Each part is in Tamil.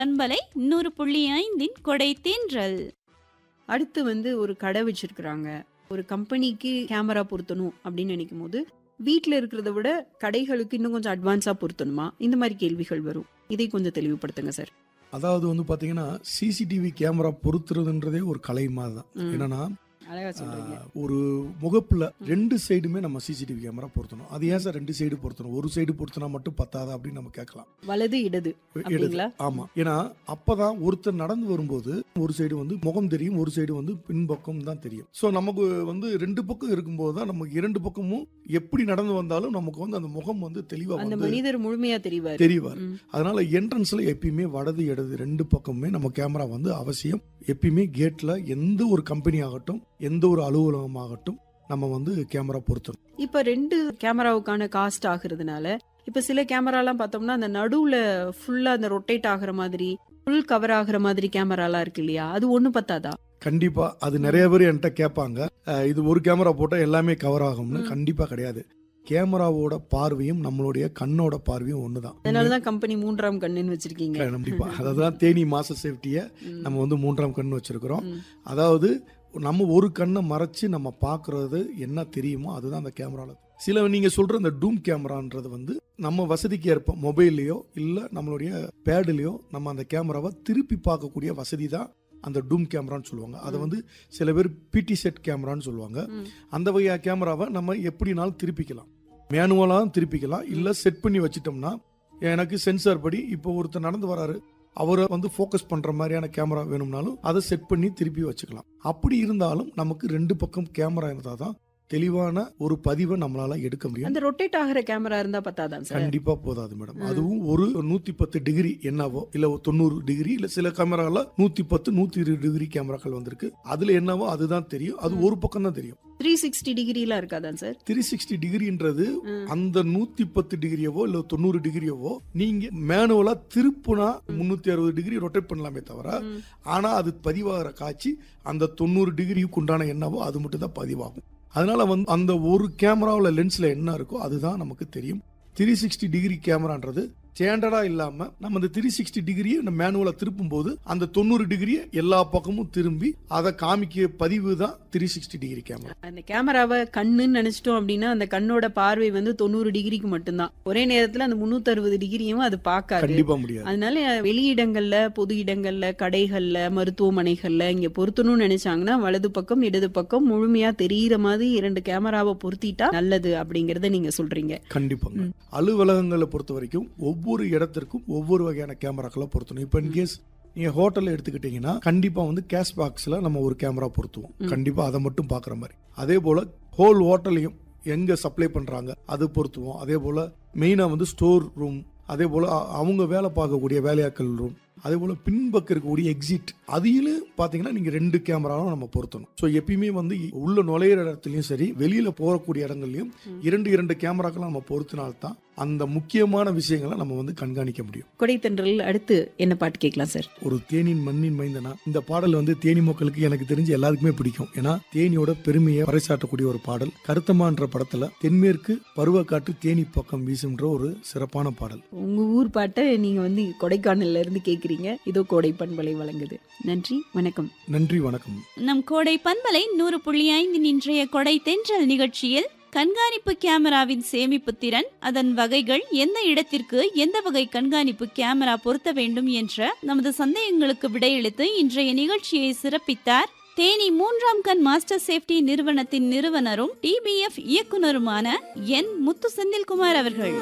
பண்பலை நூறு புள்ளி ஐந்தின் கொடை தென்றல் அடுத்து வந்து ஒரு கடை வச்சிருக்கிறாங்க ஒரு கம்பெனிக்கு கேமரா பொருத்தணும் அப்படின்னு நினைக்கும் போது வீட்டில் இருக்கிறத விட கடைகளுக்கு இன்னும் கொஞ்சம் அட்வான்ஸாக பொருத்தணுமா இந்த மாதிரி கேள்விகள் வரும் இதை கொஞ்சம் தெளிவுபடுத்துங்க சார் அதாவது வந்து பாத்தீங்கன்னா சிசிடிவி கேமரா பொருத்துறதுன்றதே ஒரு கலை மாதிரி தான் ம். என்னன்னா அழகா சொல்றீங்க ஆஹ், ஒரு முகப்புல ரெண்டு சைடுமே நம்ம சிசிடிவி கேமரா பொருத்தணும் அது ஏன் சார் ரெண்டு சைடு பொருத்தணும் ஒரு சைடு பொருத்தினா மட்டும் பத்தாதா அப்படின்னு நம்ம கேட்கலாம் வலது இடது எடுது. அப்படிங்களா ஆமா ஏன்னா அப்பதான் ஒருத்தர் நடந்து வரும்போது ஒரு சைடு வந்து முகம் தெரியும் ஒரு சைடு வந்து பின்பக்கம் தான் தெரியும் சோ நமக்கு வந்து ரெண்டு பக்கம் இருக்கும்போது தான் நமக்கு இரண்டு பக்கமும் எப்படி நடந்து வந்தாலும் நமக்கு வந்து அந்த முகம் வந்து தெளிவா அந்த வந்து மனிதர் முழுமையா தெரிவாரு தெரிவார் ம். அதனால என்ட்ரன்ஸ்ல எப்பயுமே வடது இடது ரெண்டு பக்கமுமே நம்ம கேமரா வந்து அவசியம் எப்பயுமே கேட்ல எந்த ஒரு கம்பெனி ஆகட்டும் எந்த ஒரு அலுவலகம் ஆகட்டும் நம்ம வந்து கேமரா பொருத்தணும் இப்ப ரெண்டு கேமராவுக்கான காஸ்ட் ஆகுறதுனால இப்ப சில கேமராலாம் பார்த்தோம்னா அந்த நடுவுல ஃபுல்லா அந்த ரொட்டேட் ஆகுற மாதிரி ஃபுல் கவர் ஆகுற மாதிரி கேமராலாம் இருக்கு இல்லையா அது ஒண்ணு பத்தாதா கண்டிப்பா அது நிறைய பேர் என்கிட்ட கேட்பாங்க அஹ், இது ஒரு கேமரா போட்டா எல்லாமே கவர் ஆகும்னு ம். கண்டிப்பா கிடையாது கேமராவோட பார்வையும் நம்மளுடைய கண்ணோட பார்வையும் ஒண்ணுதான் அதனாலதான் கம்பெனி மூன்றாம் கண்ணுன்னு வச்சிருக்கீங்க கண்டிப்பா அதான் தேனி மாச சேஃப்டியை ம். நம்ம வந்து மூன்றாம் கண் வச்சிருக்கிறோம் ம். அதாவது நம்ம ஒரு கண்ணை மறைச்சு நம்ம பார்க்கறது என்ன தெரியுமோ அதுதான் அந்த கேமரால சில நீங்க சொல்ற அந்த டூம் கேமரான்றது வந்து நம்ம வசதிக்கு ஏற்ப மொபைல்லையோ இல்ல நம்மளுடைய பேடுலயோ நம்ம அந்த கேமராவை திருப்பி பார்க்கக்கூடிய வசதி தான் அந்த டூம் கேமரான்னு சொல்லுவாங்க அதை ம். வந்து சில பேர் பிடி செட் கேமரான்னு சொல்லுவாங்க ம். அந்த வகையா கேமராவை நம்ம எப்படினாலும் திருப்பிக்கலாம் மேனுவலாகவும் திருப்பிக்கலாம் இல்ல செட் பண்ணி வச்சிட்டோம்னா எனக்கு சென்சார் படி இப்போ ஒருத்தர் நடந்து வராரு அவரை வந்து ஃபோக்கஸ் பண்ற மாதிரியான கேமரா வேணும்னாலும் அதை செட் பண்ணி திருப்பி வச்சுக்கலாம் அப்படி இருந்தாலும் நமக்கு ரெண்டு பக்கம் கேமரா இருந்தால் தான் தெளிவான ஒரு பதிவை நம்மளால எடுக்க முடியும் அந்த ரொட்டேட் ஆகுற கேமரா இருந்தா பத்தாதான் சார் கண்டிப்பா போதாது மேடம் ம். அதுவும் ஒரு நூத்தி பத்து டிகிரி என்னவோ இல்ல ஒரு தொண்ணூறு டிகிரி இல்ல சில கேமரால நூத்தி பத்து நூத்தி இருபது டிகிரி கேமராக்கள் வந்திருக்கு அதுல என்னவோ அதுதான் தெரியும் அது ஒரு பக்கம் தான் தெரியும் த்ரீ சிக்ஸ்டி டிகிரிலாம் இருக்காதான் சார் த்ரீ சிக்ஸ்டி டிகிரின்றது ம். அந்த நூத்தி பத்து டிகிரியவோ இல்ல தொண்ணூறு டிகிரியவோ நீங்க மேனுவலா திருப்புனா முன்னூத்தி அறுபது டிகிரி ரொட்டேட் பண்ணலாமே தவிர ம். ஆனா அது பதிவாகிற காட்சி அந்த தொண்ணூறு டிகிரிக்கு உண்டான என்னவோ அது மட்டும் தான் பதிவாகும் அதனால வந்து அந்த ஒரு கேமராவில் லென்ஸ்ல என்ன இருக்கோ அதுதான் நமக்கு தெரியும் த்ரீ சிக்ஸ்டி டிகிரி கேமரான்றது ஸ்டாண்டர்டா இல்லாம நம்ம இந்த த்ரீ சிக்ஸ்டி டிகிரியை நம்ம மேனுவலா திருப்பும் போது அந்த தொண்ணூறு டிகிரியை எல்லா பக்கமும் திரும்பி அதை காமிக்க பதிவு தான் த்ரீ சிக்ஸ்டி டிகிரி கேமரா அந்த கேமராவை கண்ணுன்னு நினைச்சிட்டோம் அப்படின்னா அந்த கண்ணோட பார்வை வந்து தொண்ணூறு டிகிரிக்கு மட்டும்தான் ஒரே நேரத்துல அந்த முன்னூத்தி அறுபது டிகிரியும் அது பார்க்காது கண்டிப்பா முடியாது அதனால வெளியிடங்கள்ல பொது இடங்கள்ல கடைகள்ல மருத்துவமனைகள்ல இங்க பொருத்தணும்னு நினைச்சாங்கன்னா வலது பக்கம் இடது பக்கம் முழுமையா தெரியிற மாதிரி இரண்டு கேமராவை பொருத்திட்டா நல்லது அப்படிங்கறத நீங்க சொல்றீங்க கண்டிப்பாங்க ம். அலுவலகங்களை பொறுத்த வரைக்கும் ஒவ்வொரு இடத்திற்கும் ஒவ்வொரு வகையான கேமராக்களை பொருத்தணும் இப்போ இன்கேஸ் நீங்க ஹோட்டல்ல எடுத்துக்கிட்டீங்கன்னா கண்டிப்பா வந்து கேஷ் பாக்ஸ்ல நம்ம ஒரு கேமரா பொருத்துவோம் ம். கண்டிப்பா அதை மட்டும் பாக்குற மாதிரி அதே போல ஹோல் ஹோட்டலையும் எங்க சப்ளை பண்றாங்க அது பொருத்துவோம் அதே போல மெயினா வந்து ஸ்டோர் ரூம் அதே போல அ- அவங்க வேலை பார்க்கக்கூடிய வேலையாட்கள் ரூம் அதே போல பின்பக்கம் இருக்கக்கூடிய எக்ஸிட் அதையிலும் பாத்தீங்கன்னா நீங்க ரெண்டு கேமராவும் நம்ம பொருத்தணும் ஸோ எப்பயுமே வந்து உள்ள நுழையிற இடத்துலயும் சரி வெளியில போகக்கூடிய இடங்கள்லயும் ம். இரண்டு இரண்டு கேமராக்களை நம்ம பொருத்தினால்தான் அந்த முக்கியமான விஷயங்களை நம்ம வந்து கண்காணிக்க முடியும் கொடைத்தன்றல் அடுத்து என்ன பாட்டு கேட்கலாம் சார் ஒரு தேனின் மண்ணின் மைந்தனா இந்த பாடல் வந்து தேனி மக்களுக்கு எனக்கு தெரிஞ்சு எல்லாருக்குமே பிடிக்கும் ஏன்னா தேனியோட பெருமையை பறைசாற்றக்கூடிய ஒரு பாடல் கருத்தமான்ற படத்துல தென்மேற்கு பருவக்காற்று தேனி பக்கம் வீசுன்ற ஒரு சிறப்பான பாடல் உங்க ஊர் பாட்டை நீங்க வந்து கொடைக்கானல்ல இருந்து கேக்குறீங்க இதோ கோடை பண்பலை வழங்குது நன்றி வணக்கம் நன்றி வணக்கம் நம் கோடை பண்பலை நூறு புள்ளி ஐந்தின் இன்றைய கொடை தென்றல் நிகழ்ச்சியில் கண்காணிப்பு கேமராவின் சேமிப்பு திறன் அதன் வகைகள் எந்த இடத்திற்கு எந்த வகை கண்காணிப்பு கேமரா பொருத்த வேண்டும் என்ற நமது சந்தேகங்களுக்கு விடையளித்து இன்றைய நிகழ்ச்சியை சிறப்பித்தார் தேனி மூன்றாம் கண் மாஸ்டர் சேஃப்டி நிறுவனத்தின் நிறுவனரும் டிபிஎஃப் இயக்குனருமான என் முத்து செந்தில்குமார் அவர்கள்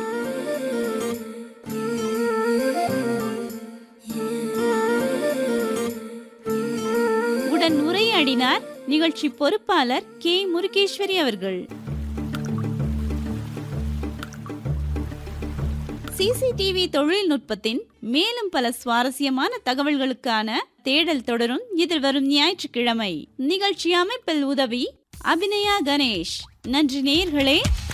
உடன் உரையாடினார் நிகழ்ச்சி பொறுப்பாளர் கே முருகேஸ்வரி அவர்கள் சிசிடிவி தொழில்நுட்பத்தின் மேலும் பல சுவாரஸ்யமான தகவல்களுக்கான தேடல் தொடரும் எதிர்வரும் ஞாயிற்றுக்கிழமை நிகழ்ச்சி அமைப்பில் உதவி அபிநயா கணேஷ் நன்றி நேயர்களே